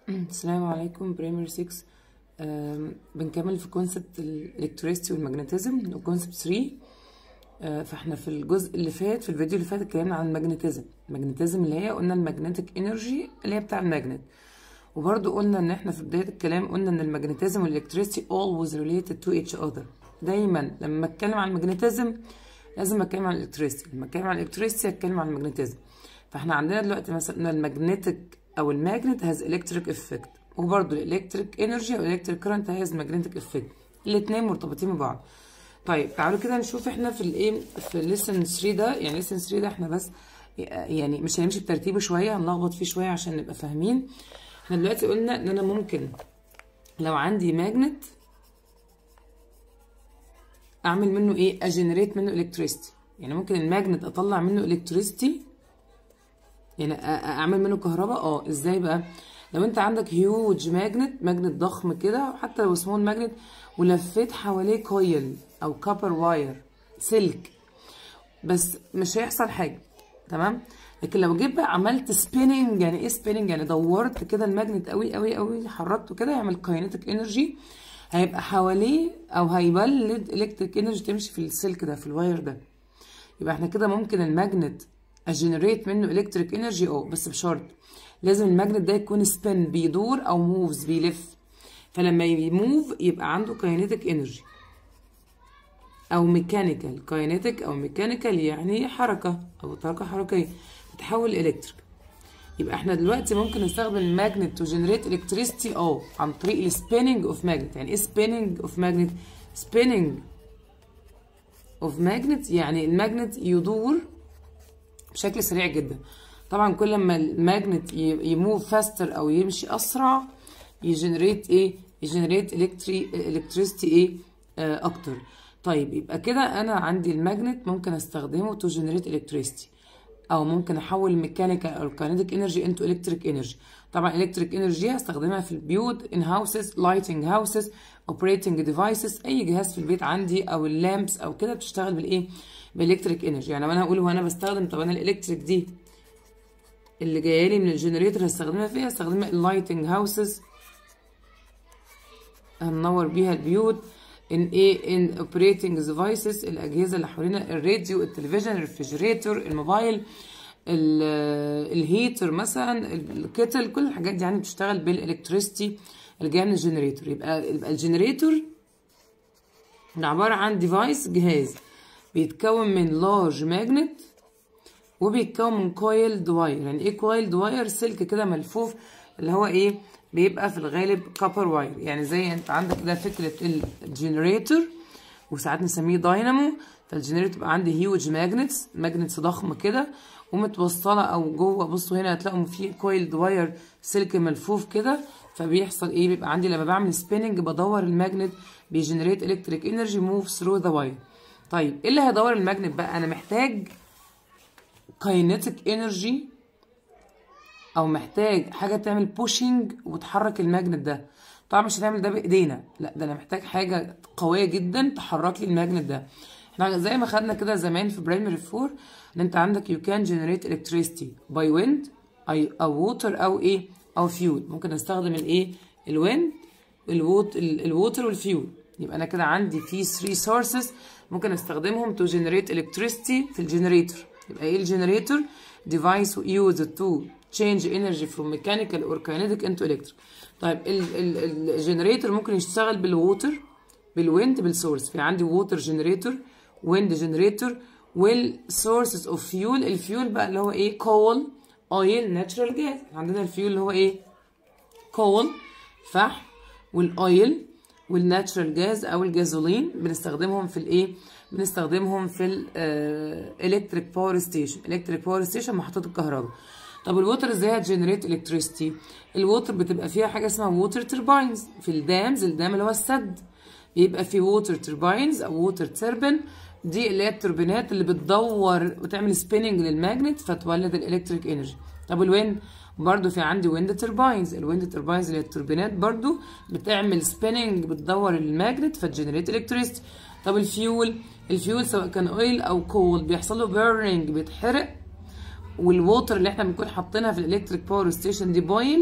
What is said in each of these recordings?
السلام عليكم بريمير 6 آم، بنكمل في كونسبت الالكتريستي والماجنتيزم وكونسبت 3 آه، فاحنا في الجزء اللي فات في الفيديو اللي فات اتكلمنا عن الماجنتيزم الماجنتيزم اللي هي قلنا الماجنتيك انرجي اللي هي بتاع الماجنت وبرضو قلنا ان احنا في بداية الكلام قلنا ان الماجنتيزم والالكتريستي always related to each other دايما لما اتكلم عن الماجنتيزم لازم اتكلم عن الالكتريستي لما اتكلم عن الالكتريستي اتكلم عن الماجنتيزم فاحنا عندنا دلوقتي مثلا الماجنتيك او الماجنت هاز الكتريك افكت وبرضه الالكتريك انرجي او الالكتريك كرنت هاز ماجنتيك افكت الاثنين مرتبطين ببعض طيب تعالوا كده نشوف احنا في الايه في الليسن 3 ده يعني ليسن 3 ده احنا بس يعني مش هنمشي بترتيبه شويه هنلخبط فيه شويه عشان نبقى فاهمين احنا دلوقتي قلنا ان انا ممكن لو عندي ماجنت اعمل منه ايه اجنريت منه الكتريستي يعني ممكن الماجنت اطلع منه الكتريستي يعني اعمل منه كهرباء اه ازاي بقى لو انت عندك هيوج ماجنت ماجنت ضخم كده حتى لو سمول ماجنت ولفيت حواليه كويل او كابر واير سلك بس مش هيحصل حاجه تمام لكن لو جيت بقى عملت سبيننج يعني ايه سبيننج يعني دورت كده الماجنت قوي قوي قوي حركته كده يعمل كاينتيك انرجي هيبقى حواليه او هيولد الكتريك انرجي تمشي في السلك ده في الواير ده يبقى احنا كده ممكن الماجنت اجنريت منه الكتريك انرجي اه بس بشرط لازم الماجنت ده يكون سبين بيدور او موفز بيلف فلما يموف يبقى عنده كاينيتيك انرجي او ميكانيكال كاينيتيك او ميكانيكال يعني حركه او طاقه حركيه بتحول الكتريك يبقى احنا دلوقتي ممكن نستخدم الماجنت تو جنريت الكتريستي اه عن طريق السبيننج اوف ماجنت يعني ايه سبيننج اوف ماجنت سبيننج اوف ماجنت يعني الماجنت يدور بشكل سريع جدا طبعا كل ما الماجنت يموف فاستر او يمشي اسرع يجنريت ايه يجنريت الكتري الكتريستي ايه آه اكتر طيب يبقى كده انا عندي الماجنت ممكن استخدمه تو جنريت الكتريستي او ممكن احول الميكانيكال او الكاينيتيك انرجي انتو الكتريك انرجي طبعا الكتريك انرجي هستخدمها في البيوت ان هاوسز لايتنج هاوسز اوبريتنج ديفايسز اي جهاز في البيت عندي او اللامبس او كده بتشتغل بالايه بالالكتريك انرجي يعني لو انا هقول هو انا بستخدم طب انا الالكتريك دي اللي جايه لي من الجنريتور هستخدمها فيها هستخدمها اللايتنج هاوسز هننور بيها البيوت ان ايه ان اوبريتنج ديفايسز الاجهزه اللي حوالينا الراديو التلفزيون الريفريجريتور الموبايل الهيتر مثلا الكتل كل الحاجات دي يعني بتشتغل بالالكتريستي اللي جايه من الجنريتور يبقى يبقى الجنريتور ده عباره عن ديفايس جهاز بيتكون من لارج ماجنت وبيتكون من كويل واير يعني ايه كويل واير سلك كده ملفوف اللي هو ايه بيبقى في الغالب كابر واير يعني زي انت عندك ده فكره الجنريتور وساعات نسميه داينامو فالجنريتور يبقى عندي هيوج ماجنتس ماجنتس ضخم كده ومتوصله او جوه بصوا هنا هتلاقوا في كويل واير سلك ملفوف كده فبيحصل ايه بيبقى عندي لما بعمل سبيننج بدور الماجنت بيجنريت الكتريك انرجي موف ثرو ذا واير طيب ايه اللي هيدور الماجنت بقى انا محتاج كاينيتيك انرجي او محتاج حاجه تعمل بوشنج وتحرك الماجنت ده طبعا مش هتعمل ده بايدينا لا ده انا محتاج حاجه قويه جدا تحرك لي الماجنت ده احنا زي ما خدنا كده زمان في برايمري 4 ان انت عندك يو كان جنريت الكتريستي باي ويند او ووتر او ايه او فيول ممكن استخدم الايه الويند الووت الووتر والفيول يبقى انا كده عندي في 3 سورسز ممكن استخدمهم تو جنريت الكتريستي في الجنريتور يبقى ايه الجنريتور device used to change energy from mechanical or kinetic into electric طيب الجنريتور ممكن يشتغل بالووتر بالويند بالسورس في عندي ووتر جنريتور ويند جنريتور والسورسز اوف فيول الفيول بقى اللي هو ايه كول اويل ناتشرال جاز عندنا الفيول اللي هو ايه كول فحم والاويل والناتشرال جاز او الجازولين بنستخدمهم في الايه بنستخدمهم في الالكتريك باور ستيشن الكتريك باور ستيشن محطات الكهرباء طب الووتر ازاي هتجنريت الكتريستي الووتر بتبقى فيها حاجه اسمها ووتر ترباينز في الدامز الدام اللي هو السد بيبقى في ووتر ترباينز او ووتر تربن دي اللي هي التوربينات اللي بتدور وتعمل سبيننج للماجنت فتولد الالكتريك انرجي طب الويند برضو في عندي ويند ترباينز الويند ترباينز اللي هي التوربينات برضو بتعمل سبيننج بتدور الماجنت فتجنريت الكتريستي طب الفيول الفيول سواء كان اويل او كول بيحصل له بيرنينج بيتحرق والووتر اللي احنا بنكون حاطينها في الالكتريك باور ستيشن دي بويل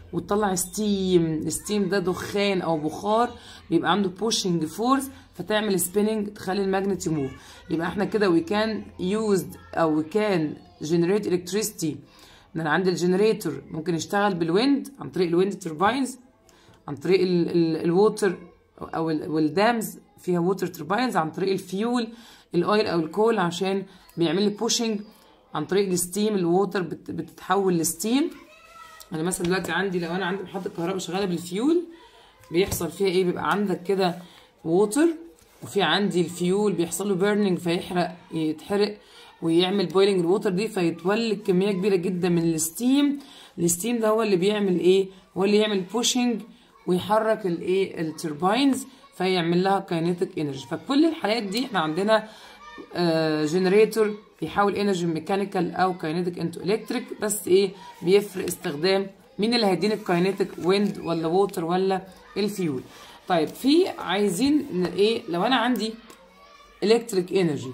وتطلع ستيم الستيم ده دخان او بخار بيبقى عنده بوشنج فورس فتعمل سبيننج تخلي الماجنت يموف يبقى احنا كده وي كان يوزد او وي كان جنريت الكتريستي من عند الجنريتور ممكن يشتغل بالويند عن طريق الويند توربينز عن طريق الووتر او الدامز فيها ووتر توربينز عن طريق الفيول الاويل او الكول عشان بيعمل لي بوشنج عن طريق الستيم الووتر بتتحول لستيم انا مثلا دلوقتي عندي لو انا عندي محطه كهرباء شغاله بالفيول بيحصل فيها ايه بيبقى عندك كده ووتر وفي عندي الفيول بيحصل له بيرنينج فيحرق يتحرق ويعمل بويلنج الووتر دي فيتولد كميه كبيره جدا من الستيم الستيم ده هو اللي بيعمل ايه هو اللي يعمل بوشنج ويحرك الايه التوربينز فيعمل لها كاينيتيك انرجي فكل الحالات دي احنا عندنا جنريتور بيحول انرجي ميكانيكال او كاينيتيك انتو الكتريك بس ايه بيفرق استخدام مين اللي هيديني الكاينيتيك ويند ولا ووتر ولا الفيول طيب في عايزين ايه لو انا عندي الكتريك انرجي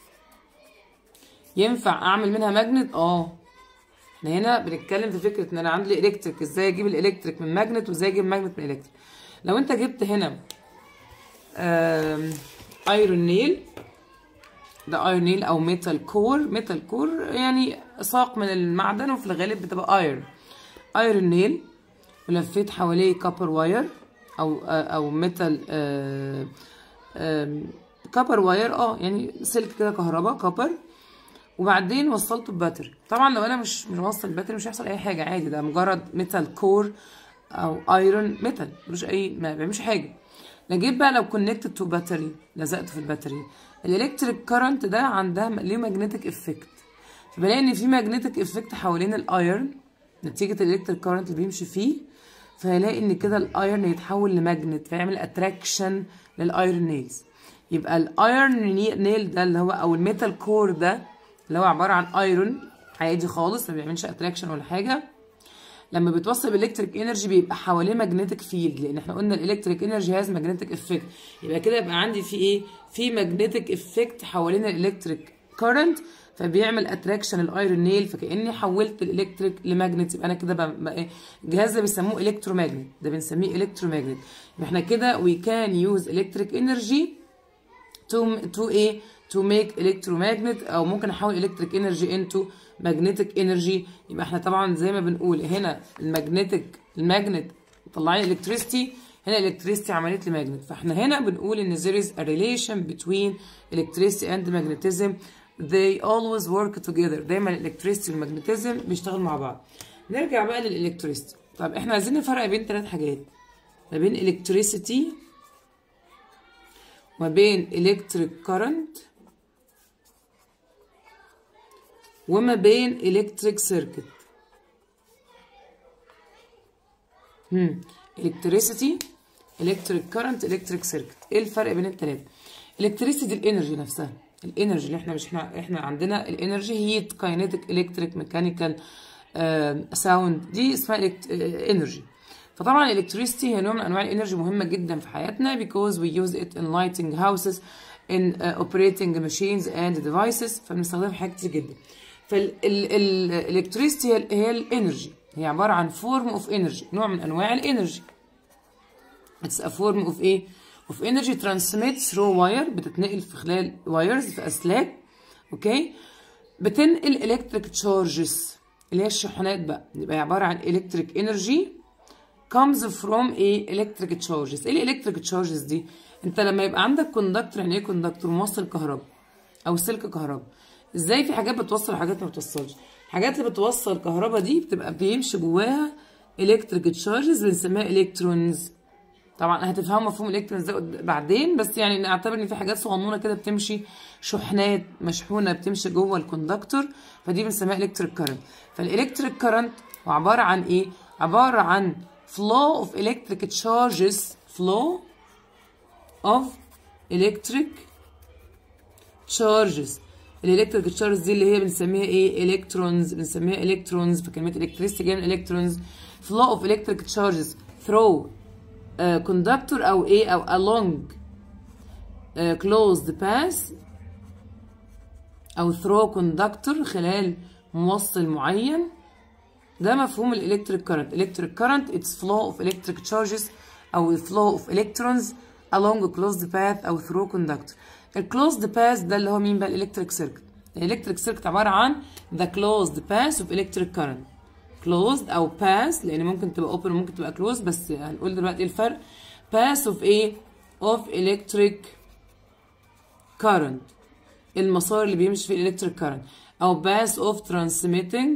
ينفع اعمل منها ماجنت اه احنا هنا بنتكلم في فكره ان انا عندي الكتريك ازاي اجيب الالكتريك من ماجنت وازاي اجيب ماجنت من الكتريك لو انت جبت هنا ايرون نيل ده ايرون نيل او ميتال كور ميتال كور يعني ساق من المعدن وفي الغالب بتبقى ايرون ايرون نيل ولفيت حواليه كابر واير او او ميتال كابر واير اه يعني سلك كده كهرباء كابر وبعدين وصلته بباتري طبعا لو انا مش مش موصل الباتري مش هيحصل اي حاجه عادي ده مجرد ميتال كور او ايرون ميتال ملوش اي ما بيعملش حاجه نجيب بقى لو كونكتد تو باتري لزقته في الباتري الالكتريك كارنت ده عندها ليه ماجنتيك افكت فبلاقي ان في ماجنتيك افكت حوالين الايرن نتيجه الالكتريك كارنت اللي بيمشي فيه فهلاقي ان كده الايرن يتحول لماجنت فيعمل اتراكشن للايرن نيلز يبقى الايرن نيل ده اللي هو او الميتال كور ده اللي هو عباره عن ايرون عادي خالص ما بيعملش اتراكشن ولا حاجه لما بتوصل بالالكتريك انرجي بيبقى حواليه ماجنتيك فيلد لان احنا قلنا الالكتريك انرجي هاز ماجنتيك افكت يبقى كده يبقى عندي في ايه في ماجنتيك افكت حوالين الالكتريك كارنت فبيعمل اتراكشن الايرون نيل فكاني حولت الالكتريك لماجنت يبقى انا كده بقى الجهاز ده بيسموه الكتروماجنت ده بنسميه الكتروماجنت يبقى احنا كده وي كان يوز الكتريك انرجي تو تو ايه to make electromagnet او ممكن احول electric energy into magnetic energy يبقى احنا طبعا زي ما بنقول هنا المagnetic الماجنت طلع لي electricity هنا electricity عملت لي magnet فاحنا هنا بنقول ان there is a relation between electricity and magnetism they always work together دايما electricity والمagnetism بيشتغلوا مع بعض نرجع بقى للالكتريستي طب احنا عايزين نفرق بين ثلاث حاجات ما بين electricity وما بين electric current وما بين electric circuit هم electricity electric current electric circuit ايه الفرق بين التلاتة electricity الانرجي نفسها الانرجي اللي احنا مش احنا احنا عندنا الانرجي هيت كاينيتيك الكتريك ميكانيكال ساوند دي اسمها انرجي فطبعا الالكتريستي هي نوع من انواع الانرجي مهمه جدا في حياتنا because we use it in lighting houses in uh, operating machines and devices فبنستخدمها في حاجات كتير جدا فالالكتريستي هي, هي الانرجي هي عباره عن فورم اوف انرجي نوع من انواع الانرجي اتس ا فورم اوف ايه اوف انرجي ترانسميت ثرو واير بتتنقل في خلال وايرز في اسلاك اوكي بتنقل الكتريك تشارجز اللي هي الشحنات بقى يبقى عباره عن الكتريك انرجي comes from ايه electric charges ايه الالكتريك تشارجز دي انت لما يبقى عندك كوندكتور يعني ايه كوندكتور موصل كهرباء او سلك كهرباء ازاي في حاجات بتوصل وحاجات ما بتوصلش الحاجات اللي بتوصل كهرباء دي بتبقى بيمشي جواها الكتريك تشارجز بنسميها الكترونز طبعا هتفهموا مفهوم الالكترونز ده بعدين بس يعني نعتبر ان في حاجات صغنونه كده بتمشي شحنات مشحونه بتمشي جوه الكوندكتور فدي بنسميها الكتريك كارنت فالالكتريك كارنت هو عباره عن ايه عباره عن flow of electric charges flow of electric charges الالكتريك تشارجز دي اللي هي بنسميها ايه الكترونز بنسميها الكترونز فكلمه الكتريستي جايه من الكترونز flow of electric charges through uh, conductor او ايه او along uh, closed path او through conductor خلال موصل معين ده مفهوم الالكتريك كارنت الالكتريك كارنت اتس فلو اوف الكتريك تشارجز او فلو اوف الكترونز along a closed path او through conductor الكلوزد باث ده اللي هو مين بقى الالكتريك سيركت الالكتريك سيركت عباره عن the closed path of electric current closed او path لان ممكن تبقى open وممكن تبقى closed بس هنقول دلوقتي ايه الفرق path of ايه of electric current المسار اللي بيمشي فيه الالكتريك current او path of transmitting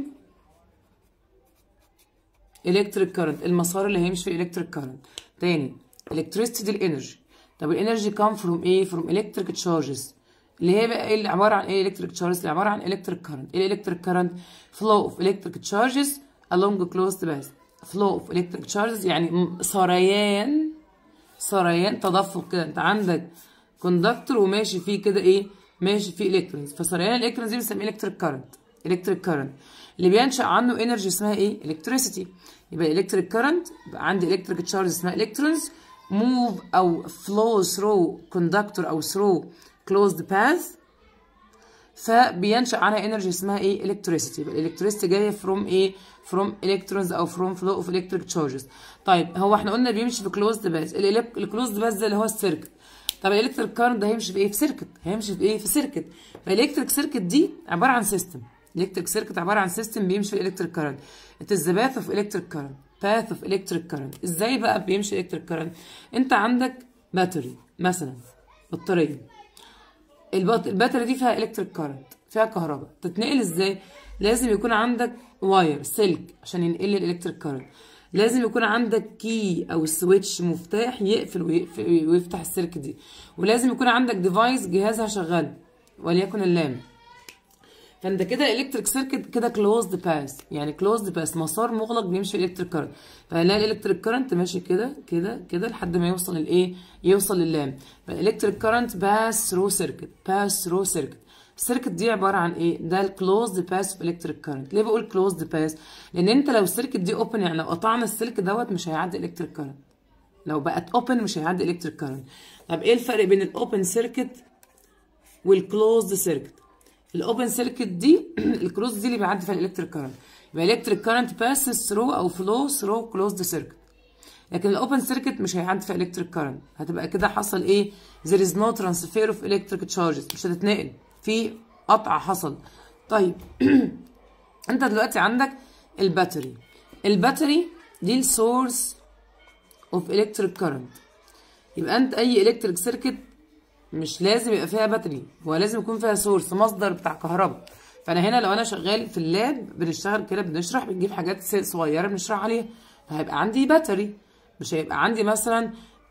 electric current المسار اللي هيمشي فيه electric current تاني electricity دي الانرجي طب الانرجي come from ايه from electric charges اللي هي بقى ايه اللي عباره عن ايه electric charges اللي عباره عن electric current ايه electric current flow of electric charges along a closed path flow of electric charges يعني سريان سريان تدفق كده انت عندك كوندكتور وماشي فيه كده ايه ماشي فيه الكترونز فسريان الالكترونز دي بنسميه الكتريك كارنت الكتريك كارنت اللي بينشا عنه انرجي اسمها ايه الكتريسيتي يبقى الكتريك كارنت يبقى عندي الكتريك تشارج اسمها الكترونز موف او فلو ثرو كوندكتور او ثرو كلوزد باث فبينشا عنها انرجي اسمها ايه الكتريسيتي يبقى الالكتريسيتي جايه فروم ايه فروم الكترونز او فروم فلو اوف الكتريك تشارجز طيب هو احنا قلنا بيمشي في كلوزد باث الكلوزد باث ده اللي هو السيركت طب الالكتريك كارنت ده هيمشي في ايه في سيركت هيمشي في ايه في سيركت فالالكتريك سيركت دي عباره عن سيستم الالكتريك سيركت عباره عن سيستم بيمشي في الالكتريك كارنت it is the path of electric current path of electric current ازاي بقى بيمشي الالكتريك كارنت انت عندك باتري مثلا بطاريه الباتري دي فيها الكتريك كارنت فيها كهرباء تتنقل ازاي لازم يكون عندك واير سلك عشان ينقل الالكتريك كارنت لازم يكون عندك كي او سويتش مفتاح يقفل ويقفل ويفتح السلك دي ولازم يكون عندك ديفايس جهازها شغال وليكن اللام فانت كده الالكتريك سيركت كده كلوزد باس يعني كلوزد باس مسار مغلق بيمشي الالكتريك كارنت فهنلاقي الالكتريك كارنت ماشي كده كده كده لحد ما يوصل الايه يوصل لللام فالالكتريك كارنت باس ثرو سيركت باس ثرو سيركت السيركت دي عباره عن ايه ده الكلوزد باس في الكتريك كارنت ليه بقول كلوزد باس لان انت لو السيركت دي اوبن يعني لو قطعنا السلك دوت مش هيعدي الكتريك كارنت لو بقت اوبن مش هيعدي الكتريك كارنت طب ايه الفرق بين الاوبن سيركت والكلوزد سيركت الاوبن سيركت دي الكلوز دي اللي بيعدي فيها الالكتريك كارنت يبقى الالكتريك كارنت باسز ثرو او فلو ثرو كلوزد سيركت لكن الاوبن سيركت مش هيعدي فيها الكتريك كارنت هتبقى كده حصل ايه there is no transfer of electric charges مش هتتنقل في قطع حصل طيب انت دلوقتي عندك الباتري الباتري دي السورس اوف الكتريك كارنت يبقى انت اي الكتريك سيركت مش لازم يبقى فيها باتري هو لازم يكون فيها سورس مصدر بتاع كهرباء فانا هنا لو انا شغال في اللاب بنشتغل كده بنشرح بنجيب حاجات صغيره بنشرح عليها فهيبقى عندي باتري مش هيبقى عندي مثلا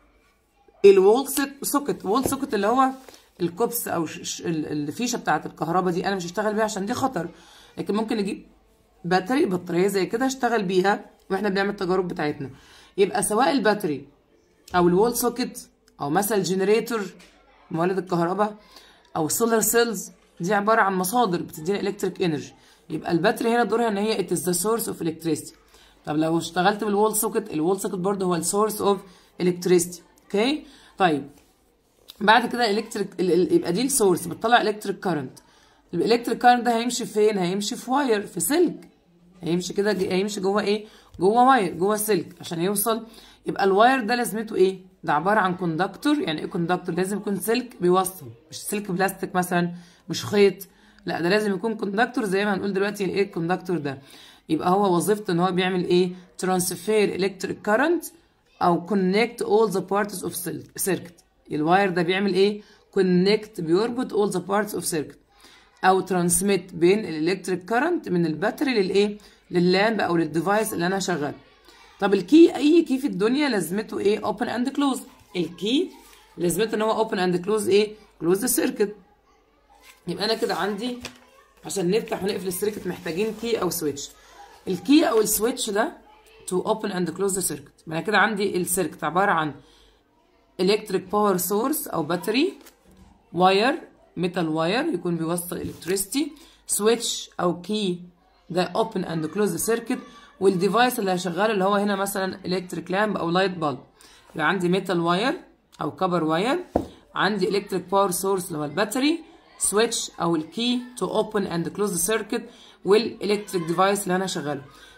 الوول سوكت وول سوكت اللي هو الكوبس او الفيشه بتاعه الكهرباء دي انا مش هشتغل بيها عشان دي خطر لكن ممكن نجيب باتري بطاريه زي كده اشتغل بيها واحنا بنعمل التجارب بتاعتنا يبقى سواء الباتري او الوول سوكت او مثلا الجنريتور مولد الكهرباء او السولار سيلز دي عباره عن مصادر بتدينا الكتريك انرجي يبقى الباتري هنا دورها ان هي it is the source of electricity طب لو اشتغلت بالوول سوكت الوول سوكت برضه هو السورس اوف electricity اوكي طيب بعد كده الكتريك يبقى دي السورس بتطلع الكتريك كارنت الالكتريك كارنت ده هيمشي فين هيمشي في واير في سلك هيمشي كده هيمشي جوه ايه جوه واير جوه سلك عشان يوصل يبقى الواير ده لازمته ايه ده عباره عن كوندكتور يعني ايه كوندكتور لازم يكون سلك بيوصل مش سلك بلاستيك مثلا مش خيط لا ده لازم يكون كوندكتور زي ما هنقول دلوقتي ايه الكوندكتور ده يبقى هو وظيفته ان هو بيعمل ايه ترانسفير الكتريك كارنت او كونكت اول ذا بارتس اوف سيركت الواير ده بيعمل ايه كونكت بيربط اول ذا بارتس اوف سيركت او ترانسميت بين الالكتريك كارنت من الباتري للايه لللامب او للديفايس اللي انا شغال طب الكي اي كي في الدنيا لازمته ايه اوبن اند كلوز الكي لازمته ان هو اوبن اند كلوز ايه كلوز السيركت يبقى انا كده عندي عشان نفتح ونقفل السيركت محتاجين كي او سويتش الكي او السويتش ده to open and close the circuit انا كده عندي السيركت عباره عن electric power source او باتري واير ميتال واير يكون بيوصل electricity سويتش او كي ده open and close the circuit والديفايس اللي هشغله اللي هو هنا مثلا electric lamp او light bulb يبقى عندي ميتال واير او كبر واير عندي electric power source اللي هو الباتري سويتش او الكي to open and close the circuit والالكتريك ديفايس اللي انا شغاله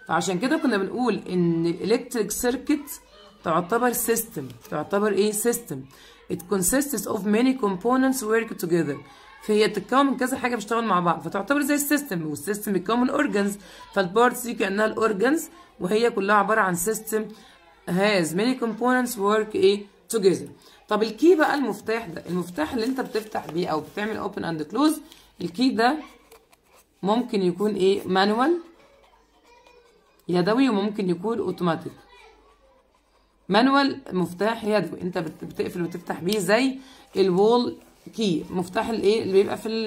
فعشان كده كنا بنقول ان الالكتريك سيركت تعتبر سيستم تعتبر ايه سيستم it consists of many components work together فهي بتتكون من كذا حاجه بيشتغلوا مع بعض فتعتبر زي السيستم والسيستم بيتكون من اورجانز فالبارتس دي كانها الاورجانز وهي كلها عباره عن سيستم has many components work ايه together طب الكي بقى المفتاح ده المفتاح اللي انت بتفتح بيه او بتعمل open and close الكي ده ممكن يكون ايه مانوال يدوي وممكن يكون اوتوماتيك مانوال مفتاح يدوي انت بتقفل وتفتح بيه زي الوول كي مفتاح الايه اللي بيبقى في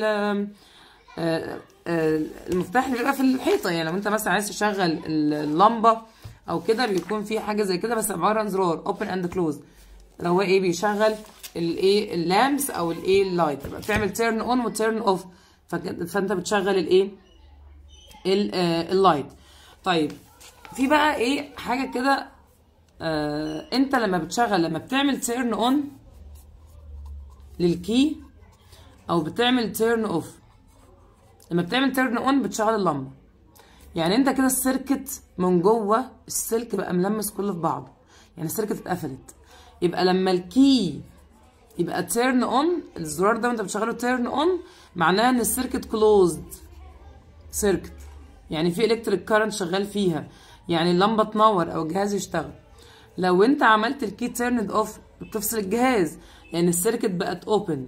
المفتاح اللي بيبقى في الحيطه يعني لو انت مثلا عايز تشغل اللمبه او كده بيكون في حاجه زي كده بس عباره عن زرار اوبن اند كلوز لو هو ايه بيشغل الايه اللامس او الايه اللايت تبقى بتعمل تيرن اون وتيرن اوف فانت بتشغل الايه اللايت طيب في بقى ايه حاجه كده آه انت لما بتشغل لما بتعمل تيرن اون للكي او بتعمل تيرن اوف لما بتعمل تيرن اون بتشغل اللمبه يعني انت كده السيركت من جوه السلك بقى ملمس كله في بعضه يعني السيركت اتقفلت يبقى لما الكي يبقى تيرن اون الزرار ده وانت بتشغله تيرن اون معناه ان السيركت كلوزد سيركت يعني في الكتريك كارنت شغال فيها يعني اللمبه تنور او الجهاز يشتغل لو انت عملت الكي تيرند اوف بتفصل الجهاز لان السيركت بقت اوبن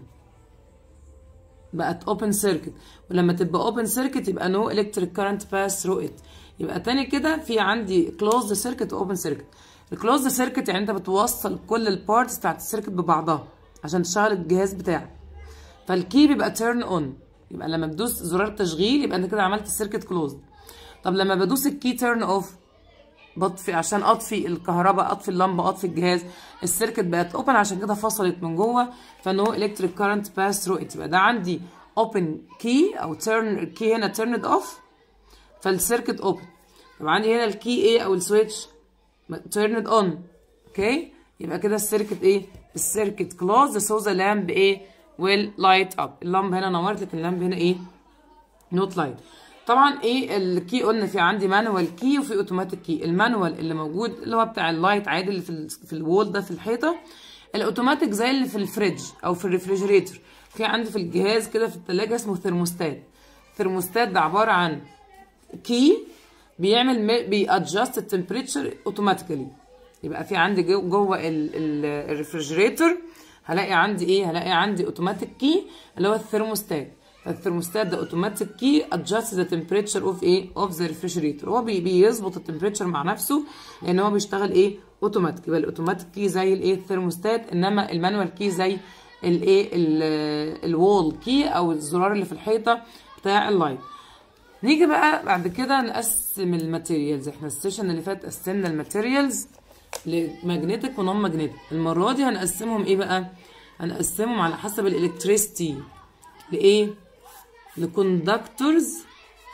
بقت اوبن سيركت ولما تبقى اوبن سيركت يبقى نو الكتريك كارنت باس ثرو ات يبقى تاني كده في عندي كلوزد سيركت واوبن سيركت الكلوزد سيركت يعني انت بتوصل كل البارتس بتاعت السيركت ببعضها عشان تشغل الجهاز بتاعك فالكي بيبقى تيرن اون يبقى لما بدوس زرار تشغيل يبقى انت كده عملت السيركت كلوزد طب لما بدوس الكي تيرن اوف بطفي عشان اطفي الكهرباء اطفي اللمبه اطفي الجهاز السيركت بقت اوبن عشان كده فصلت من جوه فنو الكتريك كارنت باس ثرو ات يبقى ده عندي اوبن كي او تيرن الكي هنا تيرند اوف فالسيركت اوبن يبقى عندي هنا الكي ايه او السويتش تيرند اون اوكي يبقى كده السيركت ايه السيركت كلوز سو ذا لامب ايه ويل لايت اب اللمبه هنا نورت لكن اللمبه هنا ايه نوت لايت طبعا ايه الكي قلنا في عندي مانوال كي وفي اوتوماتيك كي المانوال اللي موجود اللي هو بتاع اللايت عادي اللي في ال في الوول ده في الحيطه الاوتوماتيك زي اللي في الفريج او في الريفريجريتور في عندي في الجهاز كده في الثلاجه اسمه ثرموستات الثرموستات ده عباره عن كي بيعمل بيادجست التمبريتشر اوتوماتيكالي يبقى في عندي جوه الريفريجريتور هلاقي عندي ايه هلاقي عندي اوتوماتيك كي اللي هو الثرموستات فالثرموستات ده اوتوماتيك كي ادجست ذا تمبريتشر اوف ايه اوف ذا ريفريجريتور هو بي بيظبط التمبريتشر مع نفسه لان هو بيشتغل ايه اوتوماتيك يبقى الاوتوماتيك كي زي الايه الثرموستات انما المانوال كي زي الايه الوول كي او الزرار اللي في الحيطه بتاع اللايت نيجي بقى بعد كده نقسم الماتيريالز احنا السيشن اللي فات قسمنا الماتيريالز لماجنتيك ونون ماجنتيك المره دي هنقسمهم ايه بقى هنقسمهم على حسب الالكتريستي لايه لكوندكتورز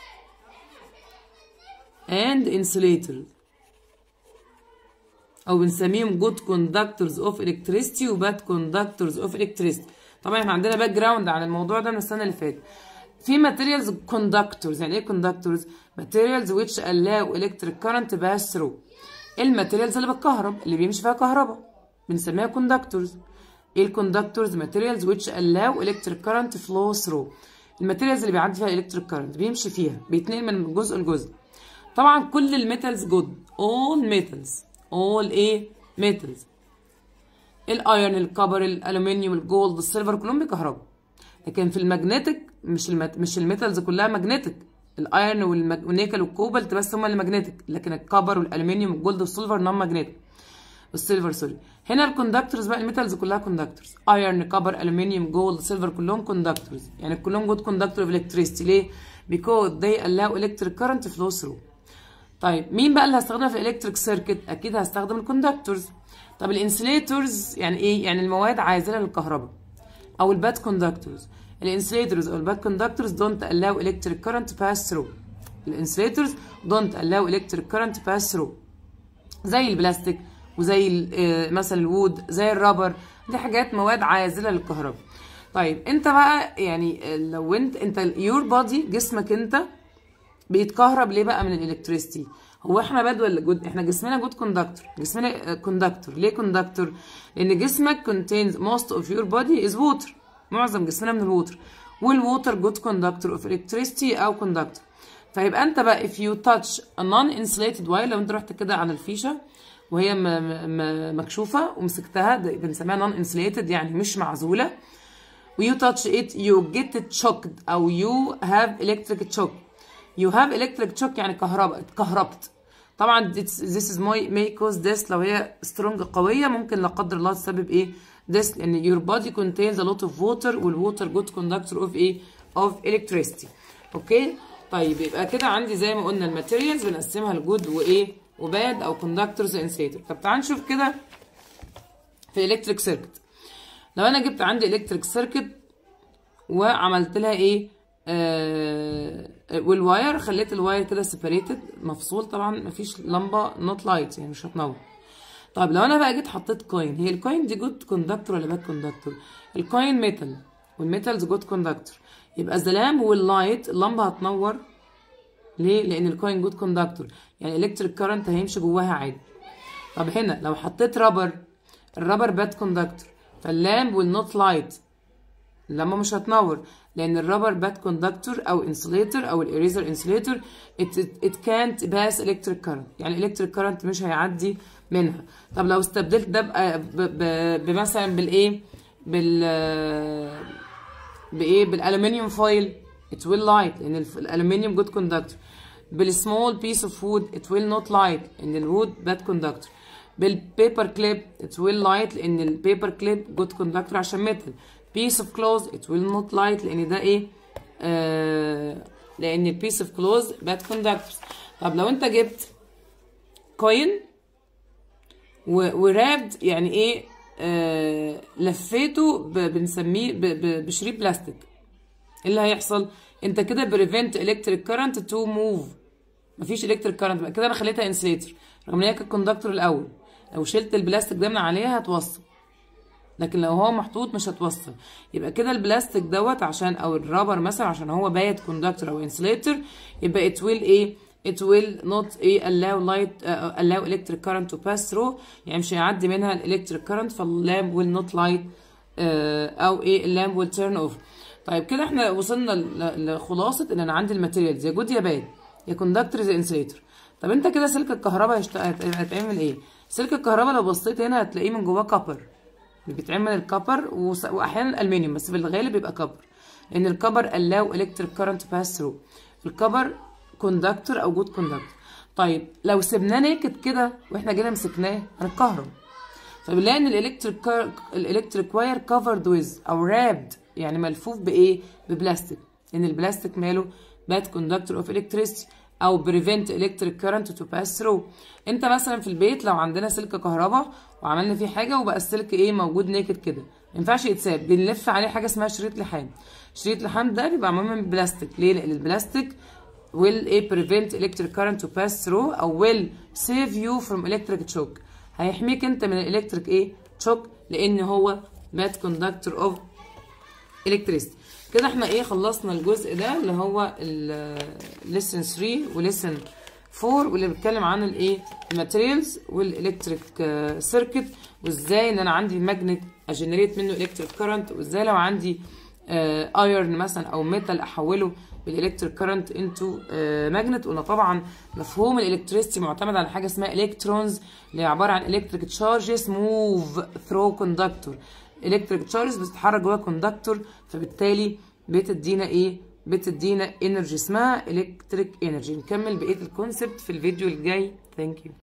and insulators او بنسميهم good conductors of electricity و bad conductors of electricity طبعا احنا عندنا باك جراوند عن الموضوع ده من السنه اللي فاتت في materials conductors يعني ايه conductors materials which allow electric current to pass through الماتيريالز اللي بتكهرب اللي بيمشي فيها كهرباء بنسميها conductors ايه الكوندكتورز materials which allow electric current to flow through الماتيريالز اللي بيعدي فيها الكتريك كارنت بيمشي فيها بيتنقل من جزء لجزء طبعا كل الميتالز جود all metals all ايه metals الايرون الكبر الالومنيوم الجولد السيلفر كلهم بيكهربوا لكن في المagnetic مش المت... مش الميتالز كلها ماجنتيك الايرون والمج... والنيكل والكوبالت بس هم اللي ماجنتيك لكن الكبر والالومنيوم والجولد والسيلفر نون ماجنتيك والسيلفر سوري هنا الكوندكتورز بقى الميتالز كلها كوندكتورز ايرون كبر الومنيوم جولد سيلفر كلهم كوندكتورز يعني كلهم جود كوندكتور اوف الكتريستي ليه because they allow electric current to flow through طيب مين بقى اللي هستخدمها في الالكتريك سيركت اكيد هستخدم الكوندكتورز طب الانسوليتورز يعني ايه يعني المواد عازله للكهرباء او الباد كوندكتورز الانسوليتورز او الباد كوندكتورز don't allow electric current to pass through الانسوليتورز don't allow electric current to pass through زي البلاستيك وزي مثلا الوود زي الرابر دي حاجات مواد عازله للكهرباء طيب انت بقى يعني لو انت انت يور بادي جسمك انت بيتكهرب ليه بقى من الالكتريستي هو احنا باد ولا جود احنا جسمنا جود كوندكتور جسمنا كوندكتور ليه كوندكتور لان جسمك contains most of your body is water معظم جسمنا من الووتر والووتر جود كوندكتور اوف electricity او كوندكتور فيبقى انت بقى if you touch a non-insulated wire لو انت رحت كده على الفيشه وهي م م مكشوفه ومسكتها ده بنسميها non-insulated يعني مش معزوله و you touch it you get it shocked او you have electric shock you have electric shock يعني كهرباء اتكهربت طبعا this, this is my may cause this لو هي strong قويه ممكن لا قدر الله تسبب ايه this لان your body contains a lot of water والwater good conductor of ايه of electricity اوكي طيب يبقى كده عندي زي ما قلنا الماتيريالز بنقسمها لجود وايه وباد او كوندكتورز انسيتور طب تعال نشوف كده في الكتريك سيركت لو انا جبت عندي الكتريك سيركت وعملت لها ايه آه والواير خليت الواير كده سيبريتد مفصول طبعا مفيش لمبه نوت لايت يعني مش هتنور طيب لو انا بقى جيت حطيت كوين هي الكوين دي جود كوندكتور ولا باد كوندكتور الكوين ميتال والميتالز جود كوندكتور يبقى الزلام واللايت اللمبه هتنور ليه لان الكوين جود كوندكتور يعني الكتريك كارنت هيمشي جواها عادي طب هنا لو حطيت رابر الرابر باد كوندكتور فاللامب will not light اللمبه مش هتنور لان الرابر باد كوندكتور او انسوليتور او الاريزر انسوليتور it, it can't pass electric current يعني الكتريك كارنت مش هيعدي منها طب لو استبدلت ده بمثلا بالايه بال بايه بالالومنيوم فويل it will light لان الالومنيوم جود كوندكتور بالسمول بيس اوف وود it will not light ان الوود باد كوندكتور بالبيبر كليب it will light لان البيبر كليب جود كوندكتور عشان ميتال piece of clothes it will not light لان ده ايه آه لان البيس اوف كلوز باد كوندكتورز طب لو انت جبت كوين ورابد يعني ايه آه لفيته بنسميه بشريط بلاستيك ايه اللي هيحصل انت كده بريفنت الكتريك كارنت تو موف مفيش الكتريك كارنت بقى كده انا خليتها انسليتر رغم ان هي كانت كوندكتور الاول لو شلت البلاستيك ده من عليها هتوصل لكن لو هو محطوط مش هتوصل يبقى كده البلاستيك دوت عشان او الرابر مثلا عشان هو بايت كوندكتور او انسليتر يبقى it will ايه it will not ايه allow light uh, allow electric current to pass through يعني مش هيعدي منها الالكتريك current فاللامب will not light uh, او ايه اللامب will turn off طيب كده احنا وصلنا لخلاصه ان انا عندي الماتيريالز يا جود يا باد يا كوندكتور يا انسليتر طب انت كده سلك الكهرباء هيتعمل ايه سلك الكهرباء لو بصيت هنا هتلاقيه من جواه كابر بيتعمل الكبر واحيانا الالمنيوم بس في الغالب بيبقى كبر لان الكبر allow electric current to pass through الكبر كوندكتور او جود كوندكتور طيب لو سبناه ناكد كده واحنا جينا مسكناه هنتكهرب فبنلاقي ان الالكتريك الالكتريك واير كفرد ويز او رابد يعني ملفوف بايه ببلاستيك لان البلاستيك ماله باد كوندكتور اوف الكتريستي او بريفنت الكتريك كارنت تو باس ثرو انت مثلا في البيت لو عندنا سلك كهرباء وعملنا فيه حاجه وبقى السلك ايه موجود ناكد كده ما ينفعش يتساب بنلف عليه حاجه اسمها شريط لحام شريط لحام ده بيبقى معمول من بلاستيك ليه لان البلاستيك will ايه prevent electric current to pass through او will save you from electric shock هيحميك انت من الالكتريك ايه شوك لان هو bad conductor of electricity كده احنا ايه خلصنا الجزء ده اللي هو lesson 3 ولسن 4 واللي بيتكلم عن الايه الماتيريالز والالكتريك سيركت وازاي ان انا عندي ماجنت اجنريت منه الكتريك كارنت وازاي لو عندي ايرن مثلا او ميتال احوله بالالكتريك كارنت انتو ماجنت قلنا طبعا مفهوم الالكتريستي معتمد على حاجه اسمها الكترونز اللي هي عباره عن الكتريك تشارجز موف ثرو كوندكتور الكتريك تشارجز بتتحرك جوه كوندكتور فبالتالي بتدينا ايه بتدينا انرجي اسمها الكتريك انرجي نكمل بقيه الكونسبت في الفيديو الجاي ثانك يو